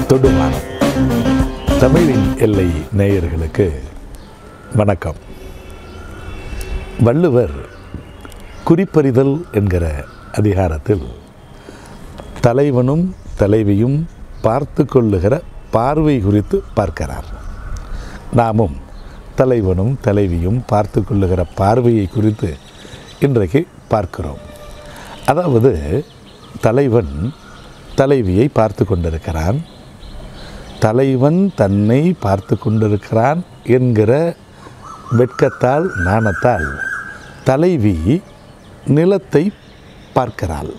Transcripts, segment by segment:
தொடுவானம் தமிழின் எல்லை நேயர்களுக்கு வணக்கம் வள்ளுவர் குறிப்பறிதல் என்கிற அதிகாரத்தில் தலைவனும் தலைவியும் பார்த்து கொள்ளுகிற பார்வை குறித்து பார்க்கிறார் நாமும் தலைவனும் தலைவியும் பார்த்து கொள்ளுகிற பார்வையை குறித்து இன்றைக்கு பார்க்கிறோம் அதாவது தலைவன் தலைவியை பார்த்து கொண்டிருக்கிறான் தலைவன் தன்னை பார்த்து கொண்டிருக்கிறான் என்கிற வெட்கத்தால் நாணத்தால் தலைவி நிலத்தை பார்க்கிறாள்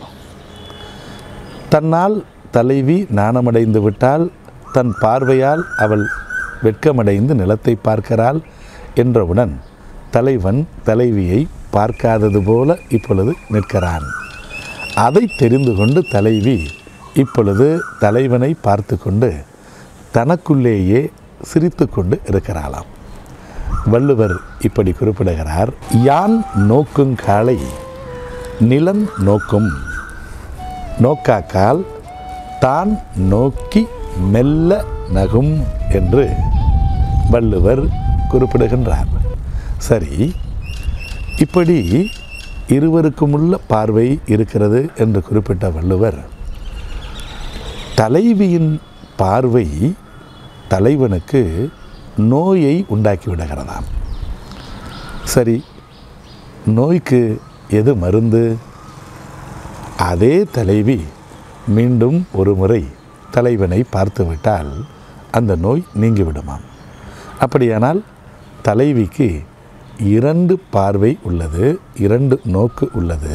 தன்னால் தலைவி நாணமடைந்து விட்டால் தன் பார்வையால் அவள் வெட்கமடைந்து நிலத்தை பார்க்கிறாள் என்றவுடன் தலைவன் தலைவியை பார்க்காதது போல இப்பொழுது நிற்கிறான் அதை தெரிந்து கொண்டு தலைவி இப்பொழுது தலைவனை பார்த்து கொண்டு தனக்குள்ளேயே சிரித்து கொண்டு இருக்கிறாளாம் வள்ளுவர் இப்படி குறிப்பிடுகிறார் யான் நோக்குங் காலை நிலம் நோக்கும் நோக்காக்கால் தான் நோக்கி மெல்ல நகும் என்று வள்ளுவர் குறிப்பிடுகின்றார் சரி இப்படி இருவருக்குமுள்ள பார்வை இருக்கிறது என்று குறிப்பிட்ட வள்ளுவர் தலைவியின் பார்வை தலைவனுக்கு நோயை உண்டாக்கி விடுகிறதாம் சரி நோய்க்கு எது மருந்து அதே தலைவி மீண்டும் ஒரு முறை தலைவனை பார்த்துவிட்டால் அந்த நோய் நீங்கிவிடுமாம் அப்படியானால் தலைவிக்கு இரண்டு பார்வை உள்ளது இரண்டு நோக்கு உள்ளது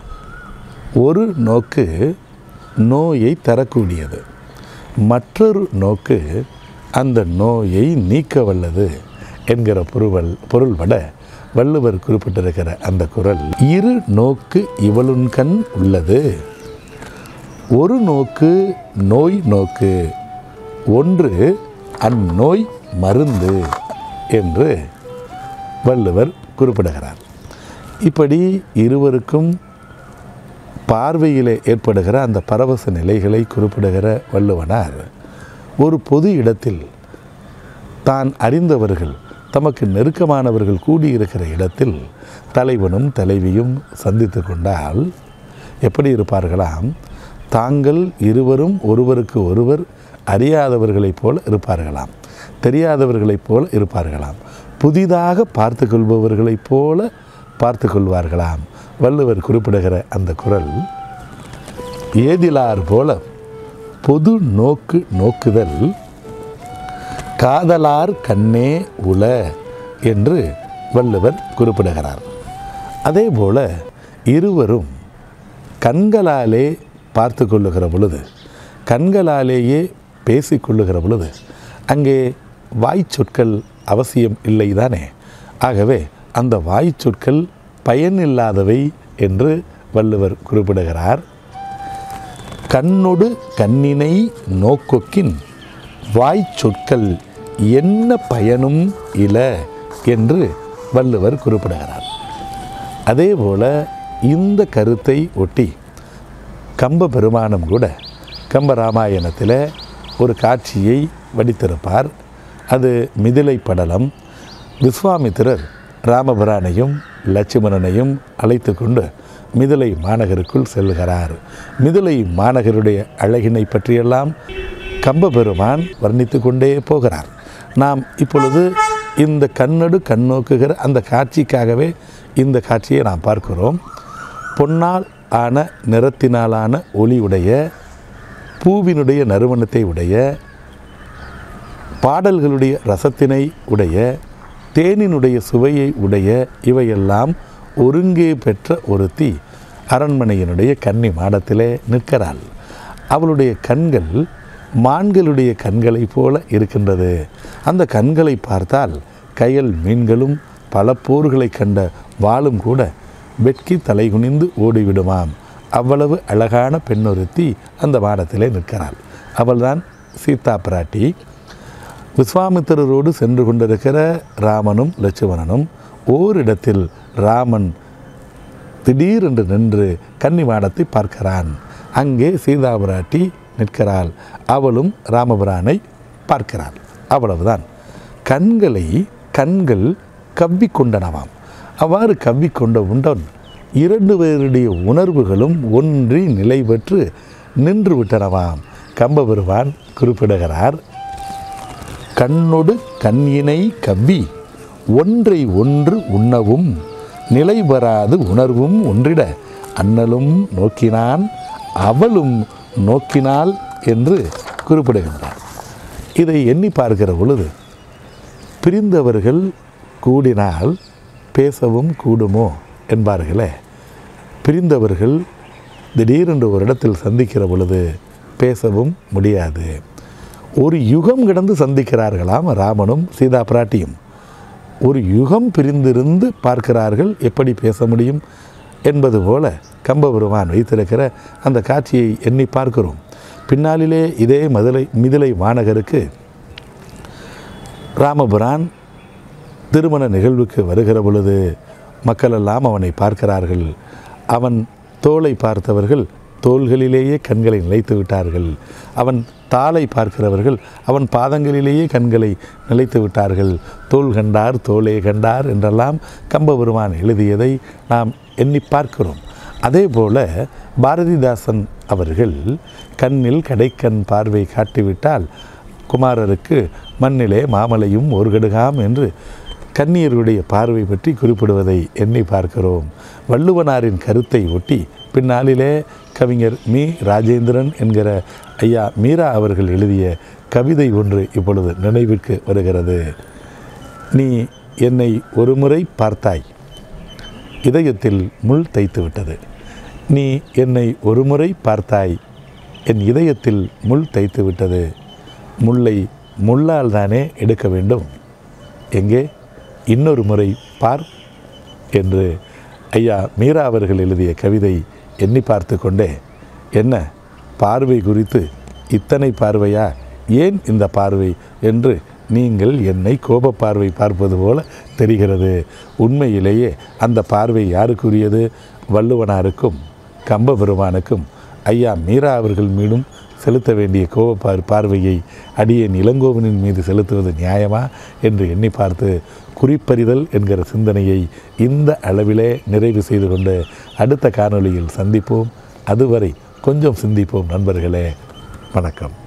ஒரு நோக்கு நோயை தரக்கூடியது மற்றொரு நோக்கு அந்த நோயை நீக்க வல்லது என்கிற பொருள் பொருள்பட வள்ளுவர் குறிப்பிட்டிருக்கிற அந்த குரல் இரு நோக்கு இவளுன்கண் உள்ளது ஒரு நோக்கு நோய் நோக்கு ஒன்று அந்நோய் மருந்து என்று வள்ளுவர் குறிப்பிடுகிறார் இப்படி இருவருக்கும் பார்வையிலே ஏற்படுகிற அந்த பரவச நிலைகளை குறிப்பிடுகிற வள்ளுவனார் ஒரு பொது இடத்தில் தான் அறிந்தவர்கள் தமக்கு நெருக்கமானவர்கள் கூடியிருக்கிற இடத்தில் தலைவனும் தலைவியும் சந்தித்து கொண்டால் எப்படி இருப்பார்களாம் தாங்கள் இருவரும் ஒருவருக்கு ஒருவர் அறியாதவர்களைப் போல இருப்பார்களாம் தெரியாதவர்களைப் போல இருப்பார்களாம் புதிதாக பார்த்து கொள்பவர்களைப் போல பார்த்து கொள்வார்களாம் வள்ளுவர் குறிப்பிடுகிற அந்த குரல் ஏதிலார் போல பொது நோக்கு நோக்குதல் காதலார் கண்ணே உல என்று வள்ளுவர் குறிப்பிடுகிறார் அதே போல இருவரும் கண்களாலே பார்த்து கொள்ளுகிற பொழுது கண்களாலேயே பேசிக்கொள்ளுகிற பொழுது அங்கே வாய் சொற்கள் அவசியம் இல்லைதானே ஆகவே அந்த வாய் சொற்கள் பயனில்லாதவை என்று வள்ளுவர் குறிப்பிடுகிறார் கண்ணொடு கண்ணினை நோக்கொக்கின் வாய் சொற்கள் என்ன பயனும் இல என்று வள்ளுவர் குறிப்பிடுகிறார் அதே போல இந்த கருத்தை ஒட்டி கம்ப பெருமானம் கூட கம்ப ராமாயணத்தில் ஒரு காட்சியை வடித்திருப்பார் அது மிதிலை படலம் விஸ்வாமித்திரர் ராமபிரானையும் லட்சுமணனையும் அழைத்து கொண்டு மிதிலை மாநகருக்குள் செல்கிறார் மிதிலை மாநகருடைய அழகினை பற்றியெல்லாம் கம்பபெருமான் வர்ணித்து கொண்டே போகிறார் நாம் இப்பொழுது இந்த கண்ணடு கண்ணோக்குகிற அந்த காட்சிக்காகவே இந்த காட்சியை நாம் பார்க்கிறோம் பொன்னால் ஆன நிறத்தினாலான ஒளியுடைய பூவினுடைய நறுமணத்தை உடைய பாடல்களுடைய ரசத்தினை உடைய தேனினுடைய சுவையை உடைய இவையெல்லாம் ஒருங்கே பெற்ற ஒருத்தி அரண்மனையினுடைய கன்னி மாடத்திலே நிற்கிறாள் அவளுடைய கண்கள் மான்களுடைய கண்களைப் போல இருக்கின்றது அந்த கண்களை பார்த்தால் கயல் மீன்களும் பல போர்களை கண்ட வாளும் கூட வெட்கி தலைகுனிந்து ஓடிவிடுமாம் அவ்வளவு அழகான பெண்ணொருத்தி அந்த மாடத்திலே நிற்கிறாள் அவள்தான் சீதா பிராட்டி விஸ்வாமித்திரரோடு சென்று கொண்டிருக்கிற ராமனும் லட்சுமணனும் ஓரிடத்தில் ராமன் திடீரென்று நின்று கன்னிமாடத்தை பார்க்கிறான் அங்கே சீதா பிராட்டி நிற்கிறாள் அவளும் ராமபிரானை பார்க்கிறாள் அவ்வளவுதான் கண்களை கண்கள் கவ்விக்கொண்டனவாம் அவ்வாறு கவ்விக்கொண்ட உண்டன் இரண்டு பேருடைய உணர்வுகளும் ஒன்றி நிலை பெற்று நின்று விட்டனவாம் கம்பபெருமான் குறிப்பிடுகிறார் கண்ணொடு கண்ணினை கவ்வி ஒன்றை ஒன்று உண்ணவும் நிலை பெறாது உணர்வும் ஒன்றிட அண்ணலும் நோக்கினான் அவளும் நோக்கினாள் என்று குறிப்பிடுகின்றார் இதை எண்ணி பார்க்கிற பொழுது பிரிந்தவர்கள் கூடினால் பேசவும் கூடுமோ என்பார்களே பிரிந்தவர்கள் திடீரென்று ஒரு இடத்தில் சந்திக்கிற பொழுது பேசவும் முடியாது ஒரு யுகம் கிடந்து சந்திக்கிறார்களாம் ராமனும் சீதா பிராட்டியும் ஒரு யுகம் பிரிந்திருந்து பார்க்கிறார்கள் எப்படி பேச முடியும் என்பது போல கம்பபெருமான் வைத்திருக்கிற அந்த காட்சியை எண்ணி பார்க்கிறோம் பின்னாளிலே இதே மதுரை மிதிலை வானகருக்கு ராமபுரான் திருமண நிகழ்வுக்கு வருகிற பொழுது மக்களெல்லாம் அவனை பார்க்கிறார்கள் அவன் தோலை பார்த்தவர்கள் தோள்களிலேயே கண்களை நிலைத்து விட்டார்கள் அவன் தாளை பார்க்கிறவர்கள் அவன் பாதங்களிலேயே கண்களை நிலைத்து விட்டார்கள் தோல் கண்டார் தோலே கண்டார் என்றெல்லாம் கம்பபெருமான் எழுதியதை நாம் எண்ணி பார்க்கிறோம் அதே போல பாரதிதாசன் அவர்கள் கண்ணில் கடைக்கண் பார்வை காட்டிவிட்டால் குமாரருக்கு மண்ணிலே மாமலையும் ஒரு கடுகாம் என்று கன்னியருடைய பார்வை பற்றி குறிப்பிடுவதை எண்ணி பார்க்கிறோம் வள்ளுவனாரின் கருத்தை ஒட்டி பின்னாளிலே கவிஞர் மீ ராஜேந்திரன் என்கிற ஐயா மீரா அவர்கள் எழுதிய கவிதை ஒன்று இப்பொழுது நினைவிற்கு வருகிறது நீ என்னை ஒருமுறை பார்த்தாய் இதயத்தில் முள் தைத்து விட்டது நீ என்னை ஒருமுறை பார்த்தாய் என் இதயத்தில் முள் தைத்து விட்டது முல்லை முள்ளால் தானே எடுக்க வேண்டும் எங்கே இன்னொரு முறை பார் என்று ஐயா மீரா அவர்கள் எழுதிய கவிதை எண்ணி பார்த்து கொண்டே என்ன பார்வை குறித்து இத்தனை பார்வையா ஏன் இந்த பார்வை என்று நீங்கள் என்னை கோப பார்வை பார்ப்பது போல தெரிகிறது உண்மையிலேயே அந்த பார்வை யாருக்குரியது வள்ளுவனாருக்கும் கம்பபெருமானுக்கும் ஐயா மீரா அவர்கள் மீதும் செலுத்த வேண்டிய கோப பார்வையை அடியேன் இளங்கோவனின் மீது செலுத்துவது நியாயமா என்று எண்ணி பார்த்து குறிப்பறிதல் என்கிற சிந்தனையை இந்த அளவிலே நிறைவு செய்து கொண்டு அடுத்த காணொளியில் சந்திப்போம் அதுவரை கொஞ்சம் சிந்திப்போம் நண்பர்களே வணக்கம்